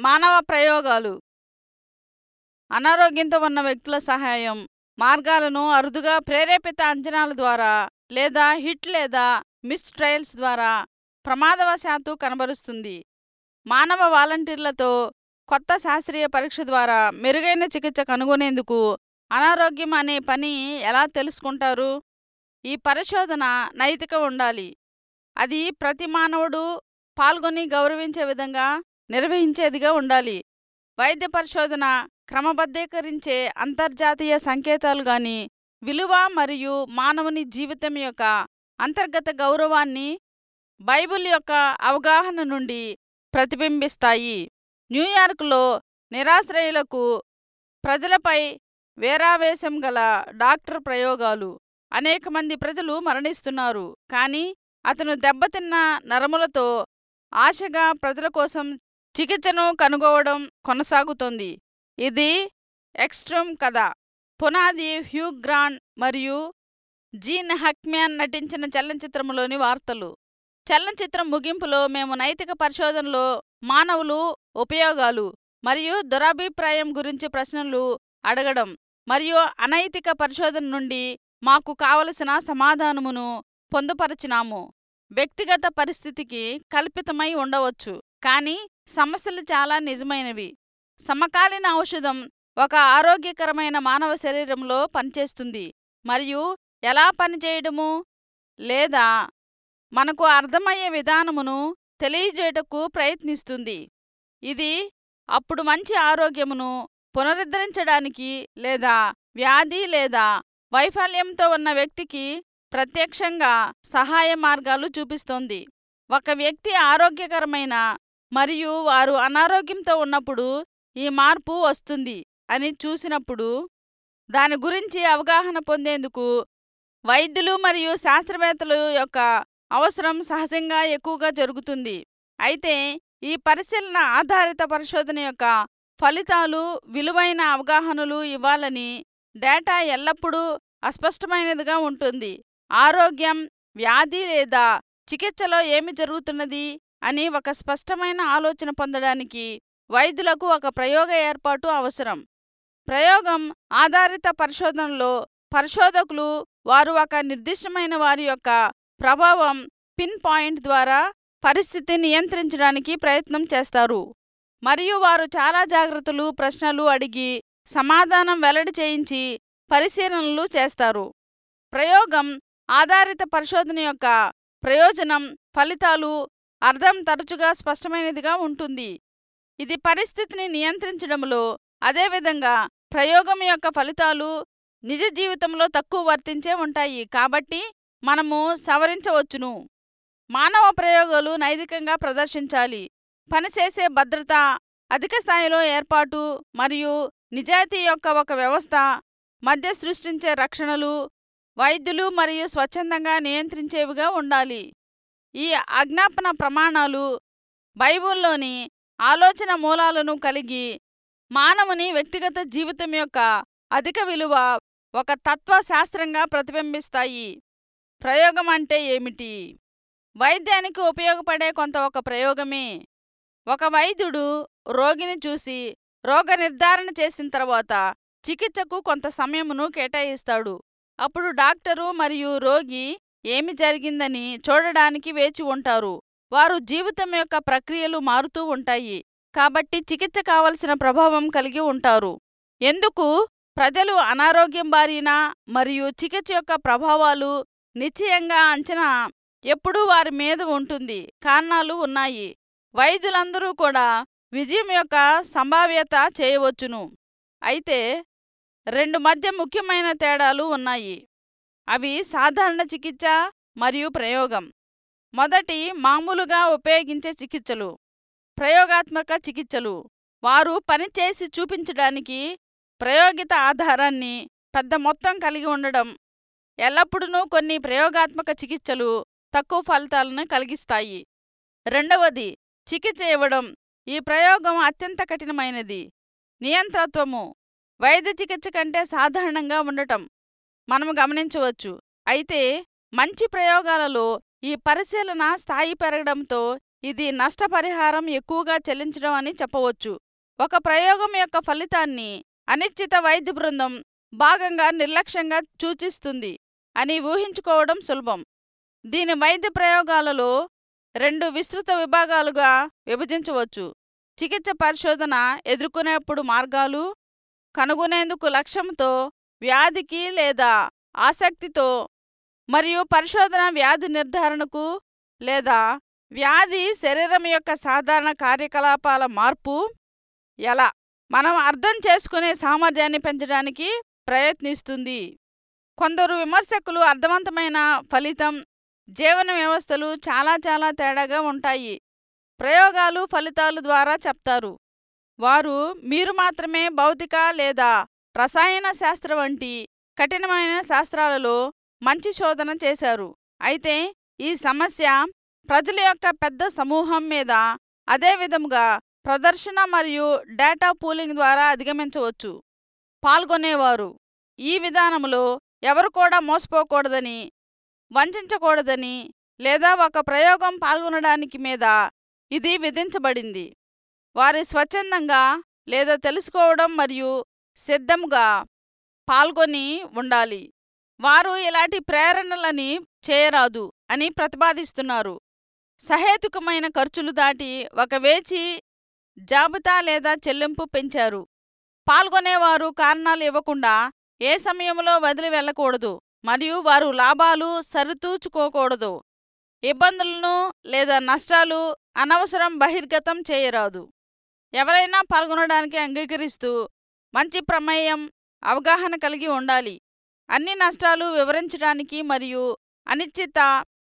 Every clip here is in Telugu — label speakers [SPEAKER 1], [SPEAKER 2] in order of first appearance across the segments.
[SPEAKER 1] మానవ ప్రయోగాలు అనారోగ్యంతో ఉన్న వ్యక్తుల సహాయం మార్గాలను అరుదుగా ప్రేరేపిత అంచనాల ద్వారా లేదా హిట్ లేదా మిస్ ట్రయల్స్ ద్వారా ప్రమాదవశాత్తు కనబరుస్తుంది మానవ వాలంటీర్లతో కొత్త శాస్త్రీయ పరీక్ష ద్వారా మెరుగైన చికిత్స కనుగొనేందుకు అనారోగ్యం అనే పని ఎలా తెలుసుకుంటారు ఈ పరిశోధన నైతిక ఉండాలి అది ప్రతి మానవుడు పాల్గొని గౌరవించే విధంగా నిర్వహించేదిగా ఉండాలి వైద్య పరిశోధన క్రమబద్ధీకరించే అంతర్జాతీయ సంకేతాలు గాని విలువ మరియు మానవుని జీవితం యొక్క అంతర్గత గౌరవాన్ని బైబిల్ యొక్క అవగాహన నుండి ప్రతిబింబిస్తాయి న్యూయార్క్లో నిరాశ్రయులకు ప్రజలపై వేరావేశం గల డాక్టర్ ప్రయోగాలు అనేక మంది ప్రజలు మరణిస్తున్నారు కానీ అతను దెబ్బతిన్న నరములతో ఆశగా ప్రజల కోసం చికిత్సను కనుగోవడం కొనసాగుతోంది ఇది ఎక్స్ట్రీమ్ కథ పునాది హ్యూ గ్రాండ్ మరియు జీన్ హక్మ్యాన్ నటించిన చలనచిత్రంలోని వార్తలు చలనచిత్రం ముగింపులో మేము నైతిక పరిశోధనలో మానవులు ఉపయోగాలు మరియు దురభిప్రాయం గురించి ప్రశ్నలు అడగడం మరియు అనైతిక పరిశోధన నుండి మాకు కావలసిన సమాధానమును పొందుపరచినాము వ్యక్తిగత పరిస్థితికి కల్పితమై ఉండవచ్చు కానీ సమస్యలు చాలా నిజమైనవి సమకాలీన ఔషధం ఒక ఆరోగ్యకరమైన మానవ శరీరంలో పనిచేస్తుంది మరియు ఎలా పనిచేయడము లేదా మనకు అర్థమయ్యే విధానమును తెలియజేయటకు ప్రయత్నిస్తుంది ఇది అప్పుడు మంచి ఆరోగ్యమును పునరుద్ధరించడానికి లేదా వ్యాధి లేదా వైఫల్యంతో ఉన్న వ్యక్తికి ప్రత్యక్షంగా సహాయ మార్గాలు చూపిస్తోంది ఒక వ్యక్తి ఆరోగ్యకరమైన మరియు వారు అనారోగ్యంతో ఉన్నప్పుడు ఈ మార్పు వస్తుంది అని చూసినప్పుడు దాని గురించి అవగాహన పొందేందుకు వైద్యులు మరియు శాస్త్రవేత్తల యొక్క అవసరం సహజంగా ఎక్కువగా జరుగుతుంది అయితే ఈ పరిశీలన ఆధారిత పరిశోధన యొక్క ఫలితాలు విలువైన అవగాహనలు ఇవ్వాలని డేటా ఎల్లప్పుడూ అస్పష్టమైనదిగా ఉంటుంది ఆరోగ్యం వ్యాధి లేదా చికిత్సలో ఏమి జరుగుతున్నది అని ఒక స్పష్టమైన ఆలోచన పొందడానికి వైద్యులకు ఒక ప్రయోగ ఏర్పాటు అవసరం ప్రయోగం ఆధారిత పరిశోధనలో పరిశోధకులు వారు ఒక నిర్దిష్టమైన వారి యొక్క ప్రభావం పిన్ పాయింట్ ద్వారా పరిస్థితి నియంత్రించడానికి ప్రయత్నం చేస్తారు మరియు వారు చాలా జాగ్రత్తలు ప్రశ్నలు అడిగి సమాధానం వెల్లడి చేయించి పరిశీలనలు చేస్తారు ప్రయోగం ఆధారిత పరిశోధన యొక్క ప్రయోజనం ఫలితాలు అర్థం తరచుగా స్పష్టమైనదిగా ఉంటుంది ఇది పరిస్థితిని నియంత్రించడంలో అదేవిధంగా ప్రయోగం యొక్క ఫలితాలు నిజ జీవితంలో తక్కువ వర్తించే ఉంటాయి కాబట్టి మనము సవరించవచ్చును మానవ ప్రయోగాలు నైతికంగా ప్రదర్శించాలి పనిచేసే భద్రత అధిక స్థాయిలో ఏర్పాటు మరియు నిజాయితీ యొక్క ఒక వ్యవస్థ మధ్య సృష్టించే రక్షణలు వైద్యులు మరియు స్వచ్ఛందంగా నియంత్రించేవిగా ఉండాలి ఈ ఆజ్ఞాపన ప్రమాణాలు బైబిల్లోని ఆలోచన మూలాలను కలిగి మానవుని వ్యక్తిగత జీవితం యొక్క అధిక విలువ ఒక తత్వశాస్త్రంగా ప్రతిబింబిస్తాయి ప్రయోగం అంటే ఏమిటి వైద్యానికి ఉపయోగపడే కొంత ఒక ప్రయోగమే ఒక వైద్యుడు రోగిని చూసి రోగ నిర్ధారణ చేసిన తర్వాత చికిత్సకు కొంత సమయమును కేటాయిస్తాడు అప్పుడు డాక్టరు మరియు రోగి ఏమి జరిగిందని చూడడానికి వేచి ఉంటారు వారు జీవితం యొక్క ప్రక్రియలు మారుతూ ఉంటాయి కాబట్టి చికిత్స కావలసిన ప్రభావం కలిగి ఉంటారు ఎందుకు ప్రజలు అనారోగ్యం బారిన మరియు చికిత్స యొక్క ప్రభావాలు నిశ్చయంగా అంచనా ఎప్పుడూ వారి మీద ఉంటుంది కారణాలు ఉన్నాయి వైద్యులందరూ కూడా విజయం యొక్క సంభావ్యత చేయవచ్చును అయితే రెండు మధ్య ముఖ్యమైన తేడాలు ఉన్నాయి అవి సాధారణ చికిత్స మరియు ప్రయోగం మొదటి మామూలుగా ఉపయోగించే చికిత్సలు ప్రయోగాత్మక చికిత్సలు వారు పనిచేసి చూపించడానికి ప్రయోగిత ఆధారాన్ని పెద్ద మొత్తం కలిగి ఉండడం ఎల్లప్పుడూ కొన్ని ప్రయోగాత్మక చికిత్సలు తక్కువ ఫలితాలను కలిగిస్తాయి రెండవది చికిత్స ఇవ్వడం ఈ ప్రయోగం అత్యంత కఠినమైనది నియంత్రత్వము వైద్య చికిత్స కంటే సాధారణంగా ఉండటం మనము గమనించవచ్చు అయితే మంచి ప్రయోగాలలో ఈ పరిశీలన స్థాయి పెరగడంతో ఇది నష్టపరిహారం ఎక్కువగా చెల్లించడం అని చెప్పవచ్చు ఒక ప్రయోగం యొక్క ఫలితాన్ని అనిశ్చిత వైద్య బృందం భాగంగా నిర్లక్ష్యంగా సూచిస్తుంది అని ఊహించుకోవడం సులభం దీని వైద్య ప్రయోగాలలో రెండు విస్తృత విభాగాలుగా విభజించవచ్చు చికిత్స పరిశోధన ఎదుర్కొనేప్పుడు మార్గాలు కనుగొనేందుకు లక్ష్యంతో వ్యాధికి లేదా ఆసక్తితో మరియు పరిశోధన వ్యాధి నిర్ధారణకు లేదా వ్యాధి శరీరం యొక్క సాధారణ కార్యకలాపాల మార్పు ఎలా మనం అర్థం చేసుకునే సామర్థ్యాన్ని పెంచడానికి ప్రయత్నిస్తుంది కొందరు విమర్శకులు అర్థవంతమైన ఫలితం జీవన వ్యవస్థలు చాలా చాలా తేడాగా ఉంటాయి ప్రయోగాలు ఫలితాలు ద్వారా చెప్తారు వారు మీరు మాత్రమే భౌతిక లేదా రసాయన శాస్త్ర వంటి కఠినమైన శాస్త్రాలలో మంచి శోధన చేశారు అయితే ఈ సమస్య ప్రజల యొక్క పెద్ద సమూహం మీద అదే విధముగా ప్రదర్శన మరియు డేటా పూలింగ్ ద్వారా అధిగమించవచ్చు పాల్గొనేవారు ఈ విధానంలో ఎవరు కూడా మోసపోకూడదని వంచకూడదని లేదా ఒక ప్రయోగం పాల్గొనడానికి మీద ఇది విధించబడింది వారి స్వచ్ఛందంగా లేదా తెలుసుకోవడం మరియు సిద్ధంగా పాల్గొని ఉండాలి వారు ఇలాంటి ప్రేరణలని చేయరాదు అని ప్రతిపాదిస్తున్నారు సహేతుకమైన ఖర్చులు దాటి ఒక వేచి జాబితా లేదా చెల్లింపు పెంచారు పాల్గొనేవారు కారణాలు ఇవ్వకుండా ఏ సమయంలో వదిలి వెళ్ళకూడదు మరియు వారు లాభాలు సరితూచుకోకూడదు ఇబ్బందులను లేదా నష్టాలు అనవసరం బహిర్గతం చేయరాదు ఎవరైనా పాల్గొనడానికి అంగీకరిస్తూ మంచి ప్రమేయం అవగాహన కలిగి ఉండాలి అన్ని నష్టాలు వివరించడానికి మరియు అనిశ్చిత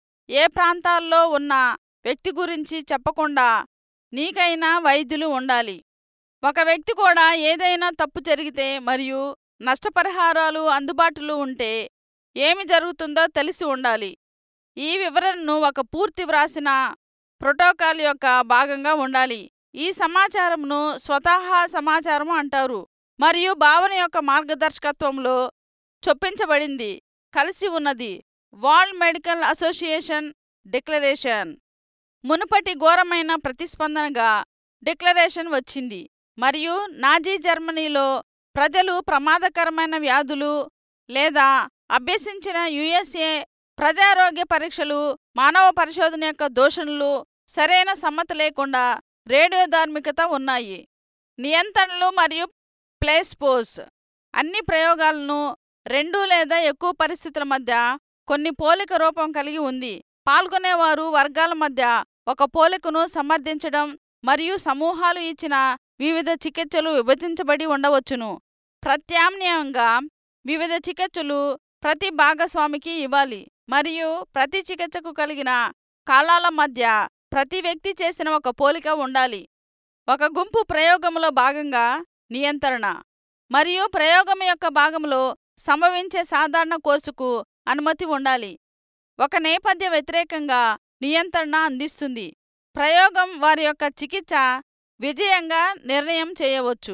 [SPEAKER 1] ఏ ప్రాంతాల్లో ఉన్న వ్యక్తి గురించి చెప్పకుండా నీకైనా వైద్యులు ఉండాలి ఒక వ్యక్తి కూడా ఏదైనా తప్పు జరిగితే మరియు నష్టపరిహారాలు అందుబాటులో ఉంటే ఏమి జరుగుతుందో తెలిసి ఉండాలి ఈ వివరణను ఒక పూర్తి వ్రాసిన ప్రోటోకాల్ యొక్క భాగంగా ఉండాలి ఈ సమాచారంను స్వతహా సమాచారం అంటారు మరియు భావన యొక్క మార్గదర్శకత్వంలో చొప్పించబడింది కలిసి ఉన్నది వరల్డ్ మెడికల్ అసోసియేషన్ డిక్లరేషన్ మునుపటి ఘోరమైన ప్రతిస్పందనగా డిక్లరేషన్ వచ్చింది మరియు నాజీ జర్మనీలో ప్రజలు ప్రమాదకరమైన వ్యాధులు లేదా అభ్యసించిన యుఎస్ఏ ప్రజారోగ్య పరీక్షలు మానవ పరిశోధన యొక్క దూషణలు సరైన సమ్మతి లేకుండా రేడియో ధార్మికత ఉన్నాయి నియంత్రణలు మరియు ప్లేస్పోస్ అన్ని ప్రయోగాలను రెండు లేదా ఎక్కువ పరిస్థితుల మధ్య కొన్ని పోలిక రూపం కలిగి ఉంది పాల్గొనేవారు వర్గాల మధ్య ఒక పోలికను సమర్థించడం మరియు సమూహాలు ఇచ్చిన వివిధ చికిత్సలు విభజించబడి ఉండవచ్చును ప్రత్యామ్నాయంగా వివిధ చికిత్సలు ప్రతి భాగస్వామికి ఇవ్వాలి మరియు ప్రతి చికిత్సకు కలిగిన కాలాల మధ్య ప్రతి వ్యక్తి చేసిన ఒక పోలిక ఉండాలి ఒక గుంపు ప్రయోగంలో భాగంగా నియంత్రణ మరియు ప్రయోగం యొక్క భాగంలో సంభవించే సాధారణ కోర్సుకు అనుమతి ఉండాలి ఒక నేపథ్య వ్యతిరేకంగా నియంత్రణ అందిస్తుంది ప్రయోగం వారి యొక్క చికిత్స విజయంగా నిర్ణయం చేయవచ్చు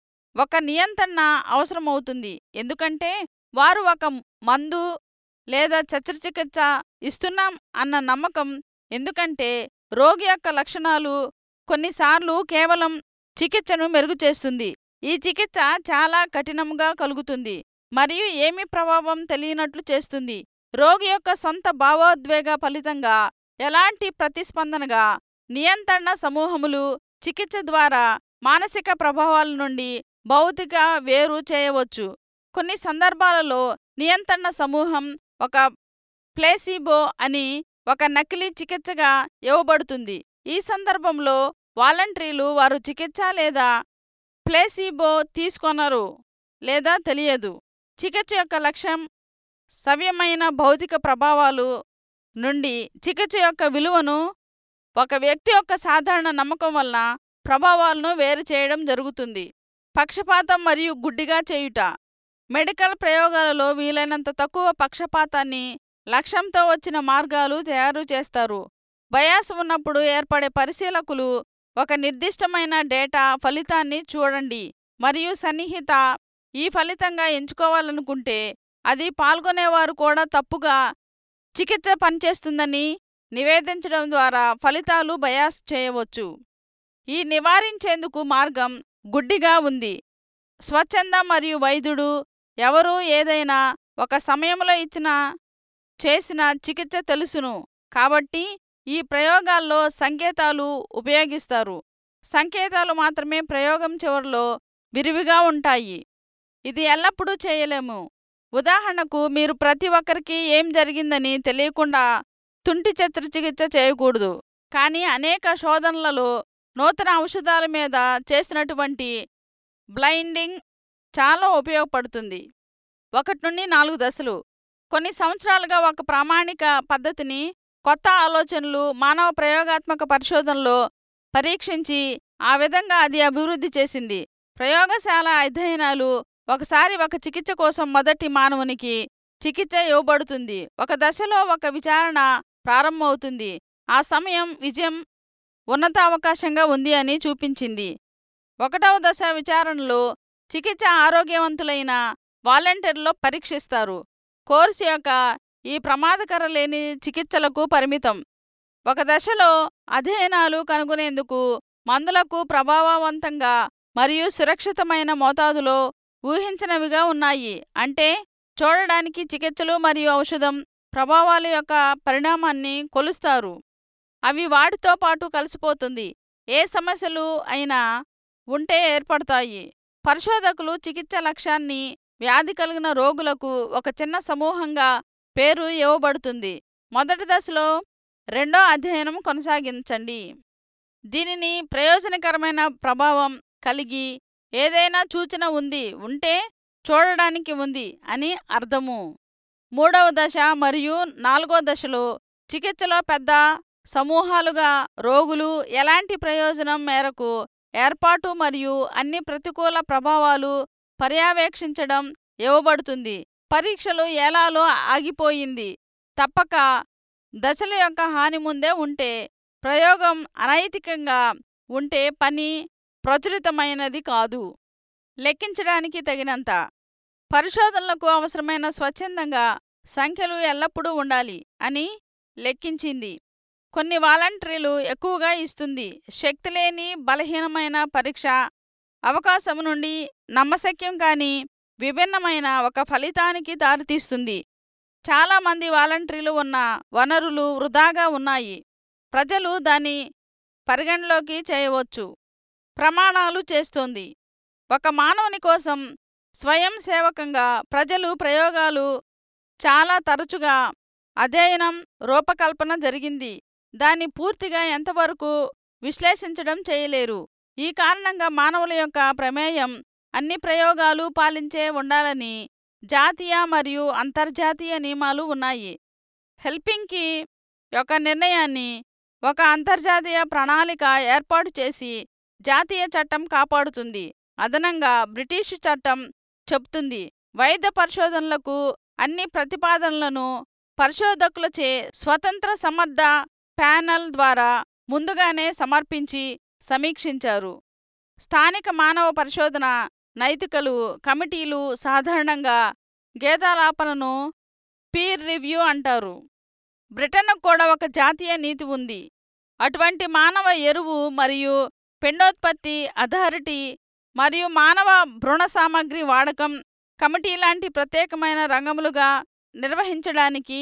[SPEAKER 1] ఒక నియంత్రణ అవసరమవుతుంది ఎందుకంటే వారు ఒక మందు లేదా శస్త్రచికిత్స ఇస్తున్నాం అన్న నమ్మకం ఎందుకంటే రోగి యొక్క లక్షణాలు కొన్నిసార్లు కేవలం చికిత్సను మెరుగు చేస్తుంది ఈ చికిత్స చాలా కఠినంగా కలుగుతుంది మరియు ఏమి ప్రభావం తెలియనట్లు చేస్తుంది రోగి యొక్క సొంత భావోద్వేగ ఫలితంగా ఎలాంటి ప్రతిస్పందనగా నియంత్రణ సమూహములు చికిత్స ద్వారా మానసిక ప్రభావాల నుండి భౌతిక వేరు చేయవచ్చు కొన్ని సందర్భాలలో నియంత్రణ సమూహం ఒక ప్లేసిబో అని ఒక నకిలీ చికిత్సగా ఇవ్వబడుతుంది ఈ సందర్భంలో వాలంటీర్లు వారు చికిత్స లేదా ప్లేసిబో తీసుకొనరు లేదా తెలియదు చికిత్స యొక్క లక్ష్యం సవ్యమైన భౌతిక ప్రభావాలు నుండి చికిత్స యొక్క విలువను ఒక వ్యక్తి యొక్క సాధారణ నమ్మకం వలన ప్రభావాలను వేరు చేయడం జరుగుతుంది పక్షపాతం మరియు గుడ్డిగా చేయుట మెడికల్ ప్రయోగాలలో వీలైనంత తక్కువ పక్షపాతాన్ని లక్ష్యంతో వచ్చిన మార్గాలు తయారు చేస్తారు బయాస్ ఉన్నప్పుడు ఏర్పడే పరిశీలకులు ఒక నిర్దిష్టమైన డేటా ఫలితాన్ని చూడండి మరియు సన్నిహిత ఈ ఫలితంగా ఎంచుకోవాలనుకుంటే అది పాల్గొనేవారు కూడా తప్పుగా చికిత్స పనిచేస్తుందని నివేదించడం ద్వారా ఫలితాలు బయాస్ చేయవచ్చు ఈ నివారించేందుకు మార్గం గుడ్డిగా ఉంది స్వచ్ఛంద మరియు వైద్యుడు ఎవరు ఏదైనా ఒక సమయంలో ఇచ్చిన చేసిన చికిత్స తెలుసును కాబట్టి ఈ ప్రయోగాల్లో సంకేతాలు ఉపయోగిస్తారు సంకేతాలు మాత్రమే ప్రయోగం చివరిలో విరివిగా ఉంటాయి ఇది ఎల్లప్పుడూ చేయలేము ఉదాహరణకు మీరు ప్రతి ఒక్కరికి ఏం జరిగిందని తెలియకుండా తుంటి చిత్రచికిత్స చేయకూడదు కానీ అనేక శోధనలలో నూతన ఔషధాల మీద చేసినటువంటి బ్లైండింగ్ చాలా ఉపయోగపడుతుంది ఒకటి నుండి నాలుగు దశలు కొన్ని సంవత్సరాలుగా ఒక ప్రామాణిక పద్ధతిని కొత్త ఆలోచనలు మానవ ప్రయోగాత్మక పరిశోధనలో పరీక్షించి ఆ విధంగా అది అభివృద్ధి చేసింది ప్రయోగశాల అధ్యయనాలు ఒకసారి ఒక చికిత్స కోసం మొదటి మానవునికి చికిత్స ఇవ్వబడుతుంది ఒక దశలో ఒక విచారణ ప్రారంభమవుతుంది ఆ సమయం విజయం ఉన్నత అవకాశంగా ఉంది అని చూపించింది ఒకటవ దశ విచారణలో చికిత్స ఆరోగ్యవంతులైన వాలంటీర్లో పరీక్షిస్తారు కోర్సు యొక్క ఈ ప్రమాదకర లేని చికిత్సలకు పరిమితం ఒక దశలో అధ్యయనాలు కనుగొనేందుకు మందులకు ప్రభావవంతంగా మరియు సురక్షితమైన మోతాదులో ఊహించినవిగా ఉన్నాయి అంటే చూడడానికి చికిత్సలు మరియు ఔషధం ప్రభావాల యొక్క పరిణామాన్ని కొలుస్తారు అవి వాటితో పాటు కలిసిపోతుంది ఏ సమస్యలు అయినా ఉంటే ఏర్పడతాయి పరిశోధకులు చికిత్స లక్ష్యాన్ని వ్యాధి కలిగిన రోగులకు ఒక చిన్న సమూహంగా పేరు ఇవ్వబడుతుంది మొదటి దశలో రెండో అధ్యయనం కొనసాగించండి దీనిని ప్రయోజనకరమైన ప్రభావం కలిగి ఏదైనా సూచన ఉంది ఉంటే చూడడానికి ఉంది అని అర్థము మూడవ దశ మరియు నాలుగో దశలో చికిత్సలో పెద్ద సమూహాలుగా రోగులు ఎలాంటి ప్రయోజనం మేరకు ఏర్పాటు మరియు అన్ని ప్రతికూల ప్రభావాలు పర్యవేక్షించడం ఇవ్వబడుతుంది పరీక్షలు ఎలాలో ఆగిపోయింది తప్పక దశల యొక్క హాని ముందే ఉంటే ప్రయోగం అనైతికంగా ఉంటే పని ప్రచురితమైనది కాదు లెక్కించడానికి తగినంత పరిశోధనలకు అవసరమైన స్వచ్ఛందంగా సంఖ్యలు ఎల్లప్పుడూ ఉండాలి అని లెక్కించింది కొన్ని వాలంటరీలు ఎక్కువగా ఇస్తుంది శక్తిలేని బలహీనమైన పరీక్ష అవకాశం నుండి నమ్మశక్యం కాని విభిన్నమైన ఒక ఫలితానికి దారితీస్తుంది చాలామంది వాలంటరీలు ఉన్న వనరులు వృధాగా ఉన్నాయి ప్రజలు దాన్ని పరిగణలోకి చేయవచ్చు ప్రమాణాలు చేస్తోంది ఒక మానవుని కోసం స్వయం సేవకంగా ప్రజలు ప్రయోగాలు చాలా తరచుగా అధ్యయనం రూపకల్పన జరిగింది దాన్ని పూర్తిగా ఎంతవరకు విశ్లేషించడం చేయలేరు ఈ కారణంగా మానవుల యొక్క ప్రమేయం అన్ని ప్రయోగాలు పాలించే ఉండాలని జాతీయ మరియు అంతర్జాతీయ నియమాలు ఉన్నాయి హెల్పింగ్కి యొక్క నిర్ణయాన్ని ఒక అంతర్జాతీయ ప్రణాళిక ఏర్పాటు చేసి జాతీయ చట్టం కాపాడుతుంది అదనంగా బ్రిటిషు చట్టం చెప్తుంది వైద్య పరిశోధనలకు అన్ని ప్రతిపాదనలను పరిశోధకులచే స్వతంత్ర సమర్థ ప్యానల్ ద్వారా ముందుగానే సమర్పించి సమీక్షించారు స్థానిక మానవ పరిశోధన నైతికలు కమిటీలు సాధారణంగా గేదాలాపనను పీర్ రివ్యూ అంటారు బ్రిటన్కు కూడా ఒక జాతీయ నీతి ఉంది అటువంటి మానవ ఎరువు మరియు పిండోత్పత్తి అథారిటీ మరియు మానవ భ్రూణ సామగ్రి వాడకం కమిటీ లాంటి ప్రత్యేకమైన రంగములుగా నిర్వహించడానికి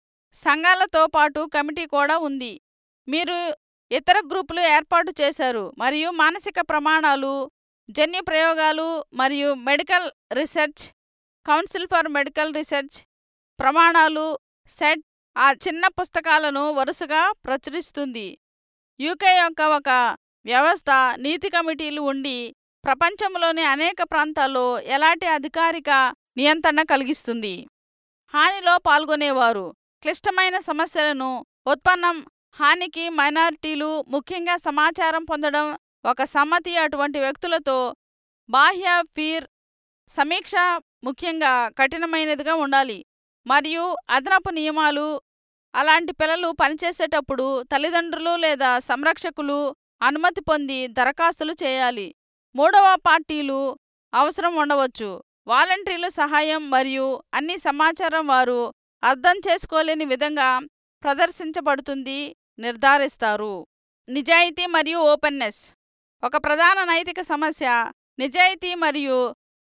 [SPEAKER 1] సంఘాలతో పాటు కమిటీ కూడా ఉంది మీరు ఇతర గ్రూపులు ఏర్పాటు చేశారు మరియు మానసిక ప్రమాణాలు జన్యు ప్రయోగాలు మరియు medical research council for medical research ప్రమాణాలు సెట్ ఆ చిన్న పుస్తకాలను వరుసగా ప్రచురిస్తుంది యూకే యొక్క ఒక వ్యవస్థ నీతి కమిటీలు ఉండి ప్రపంచంలోని అనేక ప్రాంతాల్లో ఎలాంటి అధికారిక నియంత్రణ కలిగిస్తుంది హానిలో పాల్గొనేవారు క్లిష్టమైన సమస్యలను ఉత్పన్నం హానికి మైనారిటీలు ముఖ్యంగా సమాచారం పొందడం ఒక సమ్మతి అటువంటి వ్యక్తులతో బాహ్య ఫీర్ సమీక్ష ముఖ్యంగా కఠినమైనదిగా ఉండాలి మరియు అదనపు నియమాలు అలాంటి పిల్లలు పనిచేసేటప్పుడు తల్లిదండ్రులు లేదా సంరక్షకులు అనుమతి పొంది దరఖాస్తులు చేయాలి మూడవ పార్టీలు అవసరం ఉండవచ్చు వాలంటీర్లు సహాయం మరియు అన్ని సమాచారం వారు అర్థం చేసుకోలేని విధంగా ప్రదర్శించబడుతుంది నిర్ధారిస్తారు నిజాయితీ మరియు ఓపెన్నెస్ ఒక ప్రధాన నైతిక సమస్య నిజాయితీ మరియు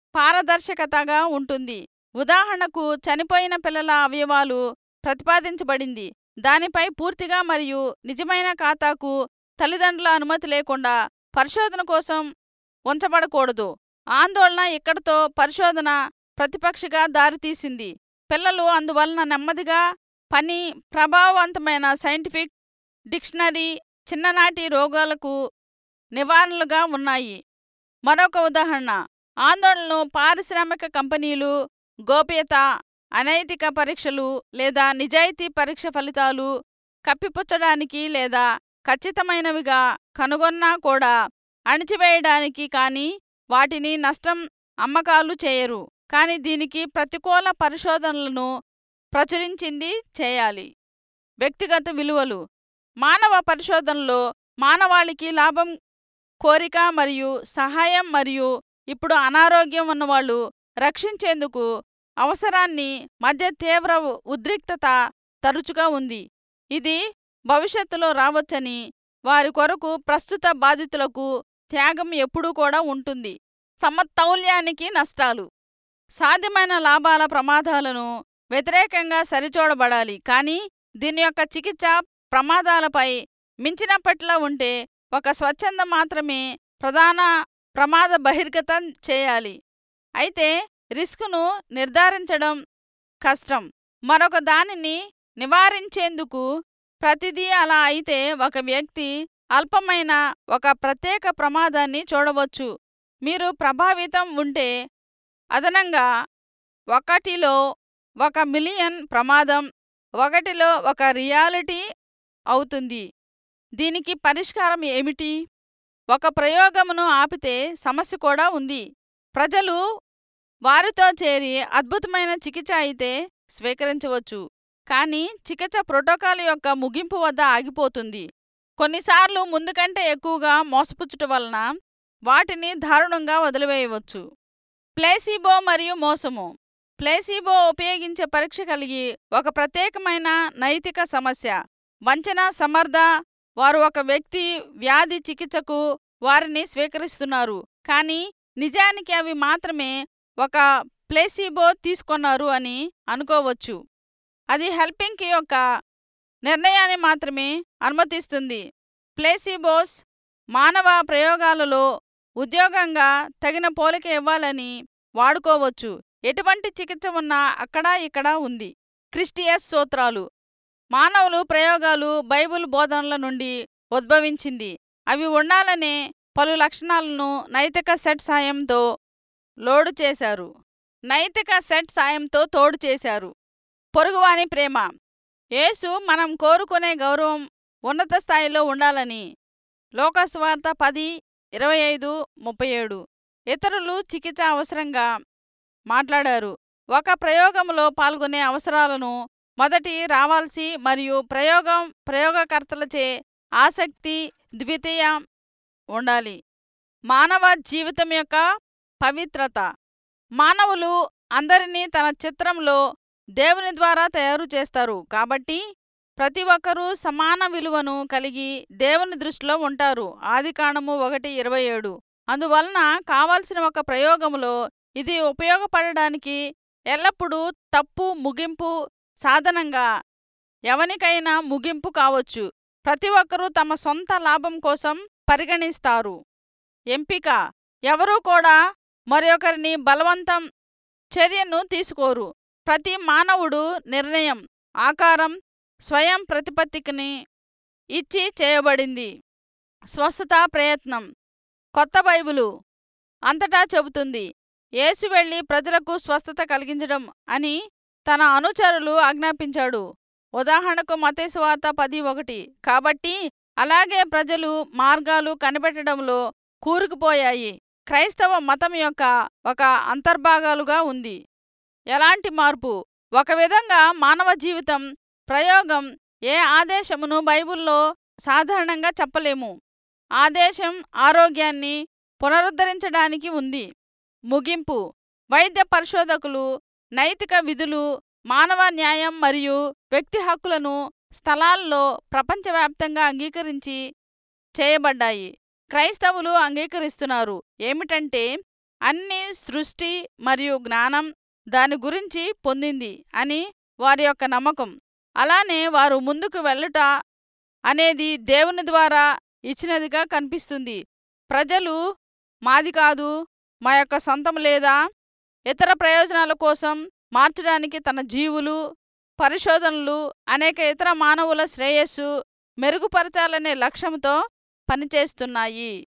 [SPEAKER 1] పారదర్శకతగా ఉంటుంది ఉదాహరణకు చనిపోయిన పిల్లల అవయవాలు ప్రతిపాదించబడింది దానిపై పూర్తిగా మరియు నిజమైన ఖాతాకు తల్లిదండ్రుల అనుమతి లేకుండా పరిశోధన కోసం ఉంచబడకూడదు ఆందోళన ఇక్కడతో పరిశోధన ప్రతిపక్షగా దారితీసింది పిల్లలు అందువలన నెమ్మదిగా పని ప్రభావవంతమైన సైంటిఫిక్ డిక్షనరీ చిన్ననాటి రోగాలకు నివారణలుగా ఉన్నాయి మరొక ఉదాహరణ ఆందోళనలు పారిశ్రామిక కంపెనీలు గోప్యత అనైతిక పరీక్షలు లేదా నిజాయితీ పరీక్ష ఫలితాలు కప్పిపుచ్చడానికి లేదా ఖచ్చితమైనవిగా కనుగొన్నా కూడా అణిచివేయడానికి కానీ వాటిని నష్టం అమ్మకాలు చేయరు కానీ దీనికి ప్రతికూల పరిశోధనలను ప్రచురించింది చేయాలి వ్యక్తిగత విలువలు మానవ పరిశోధనలో మానవాళికి లాభం కోరిక మరియు సహాయం మరియు ఇప్పుడు అనారోగ్యం ఉన్నవాళ్ళు రక్షించేందుకు అవసరాన్ని మధ్య తీవ్ర ఉద్రిక్తత తరచుగా ఉంది ఇది భవిష్యత్తులో రావచ్చని వారి కొరకు ప్రస్తుత బాధితులకు త్యాగం ఎప్పుడూ కూడా ఉంటుంది సమతౌల్యానికి నష్టాలు సాధ్యమైన లాభాల ప్రమాదాలను వ్యతిరేకంగా సరిచూడబడాలి కానీ దీని యొక్క చికిత్స ప్రమాదాలపై మించినప్పట్లా ఉంటే ఒక స్వచ్ఛందం మాత్రమే ప్రధాన ప్రమాద బహిర్గతం చేయాలి అయితే రిస్కును నిర్ధారించడం కష్టం మరొక దానిని నివారించేందుకు ప్రతిదీ అలా అయితే ఒక వ్యక్తి అల్పమైన ఒక ప్రత్యేక ప్రమాదాన్ని చూడవచ్చు మీరు ప్రభావితం ఉంటే అదనంగా ఒకటిలో ఒక మిలియన్ ప్రమాదం ఒకటిలో ఒక రియాలిటీ అవుతుంది దీనికి పరిష్కారం ఏమిటి ఒక ప్రయోగమును ఆపితే సమస్య కూడా ఉంది ప్రజలు వారితో చేరి అద్భుతమైన చికిత్స అయితే స్వీకరించవచ్చు కానీ చికిత్స ప్రోటోకాల్ యొక్క ముగింపు వద్ద ఆగిపోతుంది కొన్నిసార్లు ముందు కంటే ఎక్కువగా మోసపుచ్చుట వలన వాటిని దారుణంగా వదిలివేయవచ్చు ప్లేసిబో మరియు మోసము ప్లేసిబో ఉపయోగించే పరీక్ష కలిగి ఒక ప్రత్యేకమైన నైతిక సమస్య వంచన సమర్థ వారు ఒక వ్యక్తి వ్యాధి చికిత్సకు వారిని స్వీకరిస్తున్నారు కానీ నిజానికి అవి మాత్రమే ఒక ప్లేసిబో తీసుకొన్నారు అని అనుకోవచ్చు అది హెల్పింగ్ యొక్క నిర్ణయాన్ని మాత్రమే అనుమతిస్తుంది ప్లేసిబోస్ మానవ ప్రయోగాలలో ఉద్యోగంగా తగిన పోలిక ఇవ్వాలని వాడుకోవచ్చు ఎటువంటి చికిత్స ఉన్నా అక్కడా ఇక్కడా ఉంది క్రిస్టియస్ సూత్రాలు మానవులు ప్రయోగాలు బైబిల్ బోధనల నుండి ఉద్భవించింది అవి ఉండాలనే పలు లక్షణాలను నైతిక సెట్ సాయంతో లోడు చేశారు నైతిక సెట్ సాయంతో తోడు చేశారు పొరుగువాని ప్రేమ యేసు మనం కోరుకునే గౌరవం ఉన్నత స్థాయిలో ఉండాలని లోకస్వార్త పది ఇరవై ఐదు ముప్పై ఏడు ఇతరులు చికిత్స అవసరంగా మాట్లాడారు ఒక ప్రయోగంలో పాల్గొనే అవసరాలను మొదటి రావాల్సి మరియు ప్రయోగం ప్రయోగకర్తలచే ఆసక్తి ద్వితీయ ఉండాలి మానవ జీవితం యొక్క పవిత్రత మానవులు అందరినీ తన చిత్రంలో దేవుని ద్వారా తయారు చేస్తారు కాబట్టి ప్రతి ఒక్కరూ సమాన విలువను కలిగి దేవుని దృష్టిలో ఉంటారు ఆదికాండము ఒకటి ఇరవై ఏడు అందువలన కావాల్సిన ఒక ప్రయోగములో ఇది ఉపయోగపడడానికి ఎల్లప్పుడూ తప్పు ముగింపు సాధనంగా ఎవనికైనా ముగింపు కావచ్చు ప్రతి ఒక్కరూ తమ సొంత లాభం కోసం పరిగణిస్తారు ఎంపిక ఎవరూ కూడా మరొకరిని బలవంతం చర్యను తీసుకోరు ప్రతి మానవుడు నిర్ణయం ఆకారం స్వయం ప్రతిపత్తికిని ఇచ్చి చేయబడింది స్వస్థత ప్రయత్నం కొత్త బైబిలు అంతటా చెబుతుంది యేసు వెళ్లి ప్రజలకు స్వస్థత కలిగించడం అని తన అనుచరులు ఆజ్ఞాపించాడు ఉదాహరణకు మతేసువార్త పది ఒకటి కాబట్టి అలాగే ప్రజలు మార్గాలు కనిపెట్టడంలో కూరుకుపోయాయి క్రైస్తవ మతం యొక్క ఒక అంతర్భాగాలుగా ఉంది ఎలాంటి మార్పు ఒక విధంగా మానవ జీవితం ప్రయోగం ఏ ఆదేశమును బైబిల్లో సాధారణంగా చెప్పలేము ఆదేశం ఆరోగ్యాన్ని పునరుద్ధరించడానికి ఉంది ముగింపు వైద్య పరిశోధకులు నైతిక విధులు మానవ న్యాయం మరియు వ్యక్తి హక్కులను స్థలాల్లో ప్రపంచవ్యాప్తంగా అంగీకరించి చేయబడ్డాయి క్రైస్తవులు అంగీకరిస్తున్నారు ఏమిటంటే అన్ని సృష్టి మరియు జ్ఞానం దాని గురించి పొందింది అని వారి యొక్క నమ్మకం అలానే వారు ముందుకు వెళ్ళుట అనేది దేవుని ద్వారా ఇచ్చినదిగా కనిపిస్తుంది ప్రజలు మాది కాదు మా యొక్క సొంతం లేదా ఇతర ప్రయోజనాల కోసం మార్చడానికి తన జీవులు పరిశోధనలు అనేక ఇతర మానవుల శ్రేయస్సు మెరుగుపరచాలనే లక్ష్యంతో పనిచేస్తున్నాయి